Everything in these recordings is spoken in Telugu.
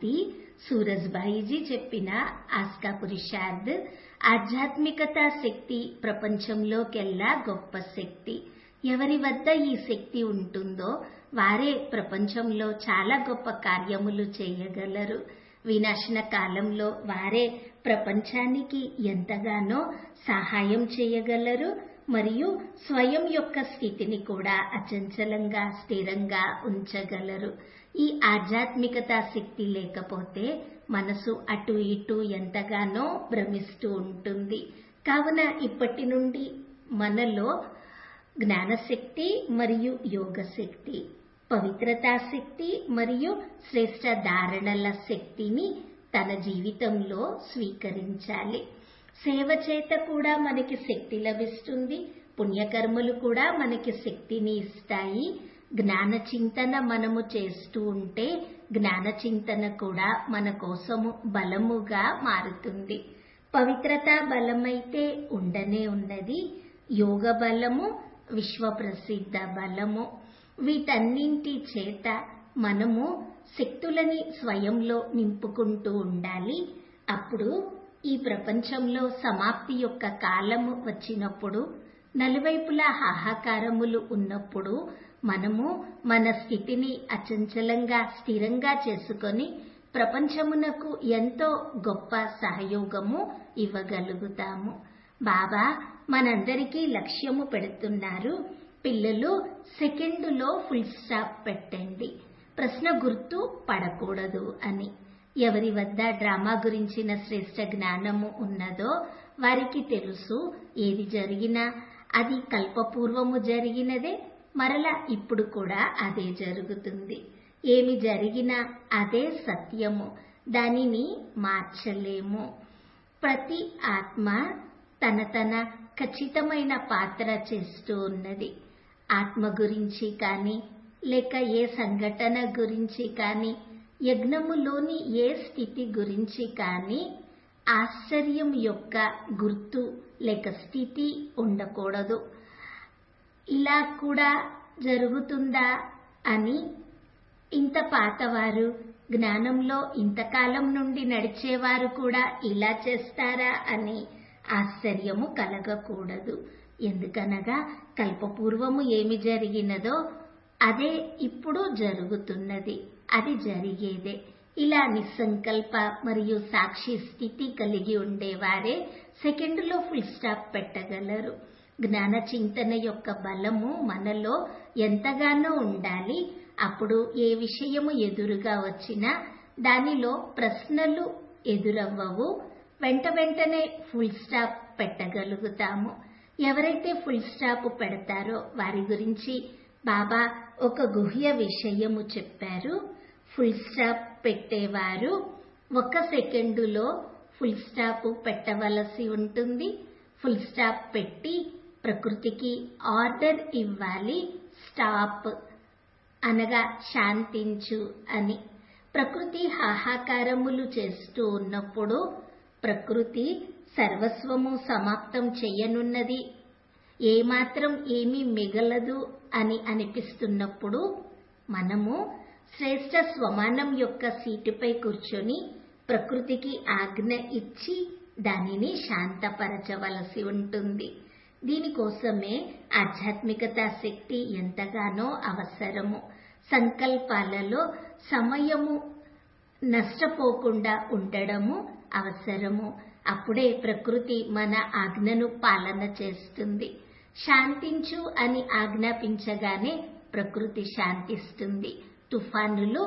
శాంతి సూరజ్భాయిజీ చెప్పిన ఆస్కా పురుషార్థ్ ఆధ్యాత్మికత శక్తి ప్రపంచంలోకెల్లా గొప్ప శక్తి ఎవరి వద్ద ఈ శక్తి ఉంటుందో వారే ప్రపంచంలో చాలా గొప్ప కార్యములు చేయగలరు వినాశన కాలంలో వారే ప్రపంచానికి ఎంతగానో సహాయం చేయగలరు మరియు స్వయం యొక్క స్థితిని కూడా అచంచలంగా స్థిరంగా ఉంచగలరు ఈ ఆధ్యాత్మికత శక్తి లేకపోతే మనసు అటు ఇటు ఎంతగానో భ్రమిస్తూ ఉంటుంది కావున ఇప్పటి నుండి మనలో జ్ఞానశక్తి మరియు యోగ శక్తి పవిత్రతా శక్తి మరియు శ్రేష్ట ధారణల శక్తిని తన జీవితంలో స్వీకరించాలి సేవ చేత కూడా మనకి శక్తి లభిస్తుంది పుణ్యకర్మలు కూడా మనకి శక్తిని ఇస్తాయి జ్ఞాన చింతన మనము చేస్తూ ఉంటే జ్ఞాన చింతన కూడా మన కోసము బలముగా మారుతుంది పవిత్రత బలమైతే ఉండనే ఉన్నది యోగ బలము విశ్వ ప్రసిద్ధ బలము వీటన్నింటి చేత మనము శక్తులని స్వయంలో నింపుకుంటూ ఉండాలి అప్పుడు ఈ ప్రపంచంలో సమాప్తి యొక్క కాలము వచ్చినప్పుడు నలువైపులా హాహాకారములు ఉన్నప్పుడు మనము మన స్థితిని అచంచలంగా స్థిరంగా చేసుకొని ప్రపంచమునకు ఎంతో గొప్ప సహయోగము ఇవ్వగలుగుతాము బాబా మనందరికీ లక్ష్యము పెడుతున్నారు పిల్లలు సెకండులో ఫుల్ స్టాప్ పెట్టండి ప్రశ్న గుర్తు పడకూడదు అని ఎవరి వద్ద డ్రామా గురించిన శ్రేష్ట జ్ఞానము ఉన్నదో వారికి తెలుసు ఏది జరిగినా అది కల్పపూర్వము జరిగినదే మరలా ఇప్పుడు కూడా అదే జరుగుతుంది ఏమి జరిగినా అదే సత్యము దానిని మార్చలేము ప్రతి ఆత్మ తన తన ఖచ్చితమైన పాత్ర చేస్తూ ఉన్నది ఆత్మ గురించి కానీ లేక ఏ సంఘటన గురించి కానీ యజ్ఞములోని ఏ స్థితి గురించి కానీ ఆశ్చర్యం యొక్క గుర్తు లేక స్థితి ఉండకూడదు ఇలా కూడా జరుగుతుందా అని ఇంత పాతవారు జ్ఞానంలో ఇంతకాలం నుండి నడిచేవారు కూడా ఇలా చేస్తారా అని ఆశ్చర్యము కలగకూడదు ఎందుకనగా కల్పపూర్వము ఏమి జరిగినదో అదే ఇప్పుడు జరుగుతున్నది అది జరిగేదే ఇలా నిస్సంకల్ప మరియు సాక్షి స్థితి కలిగి ఉండేవారే సెకండ్లో ఫుల్ స్టాప్ పెట్టగలరు జ్ఞాన చింతన యొక్క బలము మనలో ఎంతగానో ఉండాలి అప్పుడు ఏ విషయము ఎదురుగా వచ్చినా దానిలో ప్రశ్నలు ఎదురవ్వవు వెంట వెంటనే ఫుల్ స్టాప్ పెట్టగలుగుతాము ఎవరైతే ఫుల్ స్టాప్ పెడతారో వారి గురించి బాబా ఒక గుహ్య విషయము చెప్పారు ఫుల్ స్టాప్ పెట్టేవారు ఒక సెకండులో ఫుల్ స్టాప్ పెట్టవలసి ఉంటుంది ఫుల్ స్టాప్ పెట్టి ప్రకృతికి ఆర్డర్ ఇవ్వాలి స్టాప్ అనగా శాంతించు అని ప్రకృతి హాహాకారములు చేస్తూ ఉన్నప్పుడు ప్రకృతి సర్వస్వము సమాప్తం చెయ్యనున్నది ఏమాత్రం ఏమీ మిగలదు అని అనిపిస్తున్నప్పుడు మనము శ్రేష్ట స్వమానం యొక్క సీటుపై కూర్చొని ప్రకృతికి ఆజ్ఞ ఇచ్చి దానిని శాంతపరచవలసి ఉంటుంది దీనికోసమే ఆధ్యాత్మికత శక్తి ఎంతగానో అవసరము సంకల్పాలలో సమయము నష్టపోకుండా ఉండడము అవసరము అప్పుడే ప్రకృతి మన ఆజ్ఞను పాలన చేస్తుంది శాంతించు అని ఆజ్ఞాపించగానే ప్రకృతి శాంతిస్తుంది తుఫానులు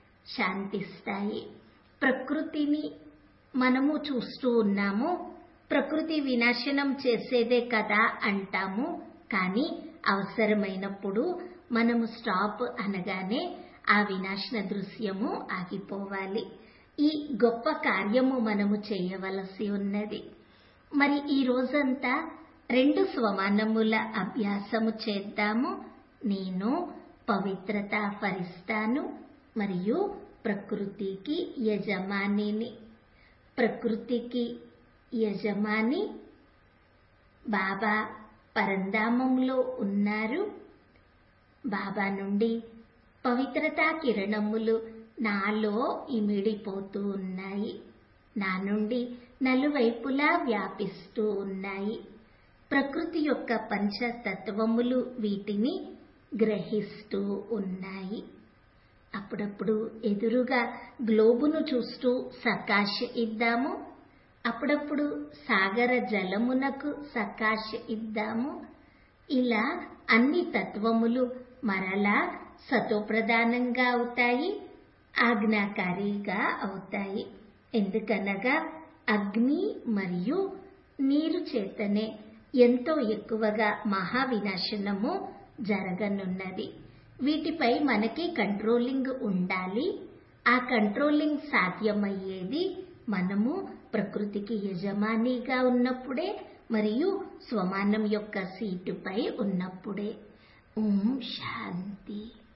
శాంతిస్తాయి ప్రకృతిని మనము చూస్తూ ఉన్నాము ప్రకృతి వినాశనం చేసేదే కదా అంటాము కానీ అవసరమైనప్పుడు మనము స్టాప్ అనగానే ఆ వినాశన దృశ్యము ఆగిపోవాలి ఈ గొప్ప కార్యము మనము చేయవలసి ఉన్నది మరి ఈ రోజంతా రెండు స్వమానముల అభ్యాసము చేద్దాము నేను పవిత్రత ఫరిస్తాను మరియు ప్రకృతికి యజమానిని ప్రకృతికి యజమాని బాబా పరంధామంలో ఉన్నారు బాబా నుండి పవిత్రతా కిరణములు నాలో ఇమిడిపోతూ ఉన్నాయి నా నుండి నలువైపులా వ్యాపిస్తూ ఉన్నాయి ప్రకృతి యొక్క పంచతత్వములు వీటిని గ్రహిస్తూ ఉన్నాయి అప్పుడప్పుడు ఎదురుగా గ్లోబును చూస్తూ సకాశ ఇద్దాము అప్పుడప్పుడు సాగర జలమునకు సకాశ ఇద్దాము ఇలా అన్ని తత్వములు మరలా సతోప్రధానంగా అవుతాయి ఆజ్ఞాకారిగా అవుతాయి ఎందుకనగా అగ్ని మరియు నీరు చేతనే ఎంతో ఎక్కువగా మహావినాశనము జరగనున్నది వీటిపై మనకి కంట్రోలింగ్ ఉండాలి ఆ కంట్రోలింగ్ సాధ్యమయ్యేది మనము ప్రకృతికి యజమానిగా ఉన్నప్పుడే మరియు స్వమానం యొక్క సీటుపై ఉన్నప్పుడే ఓం శాంతి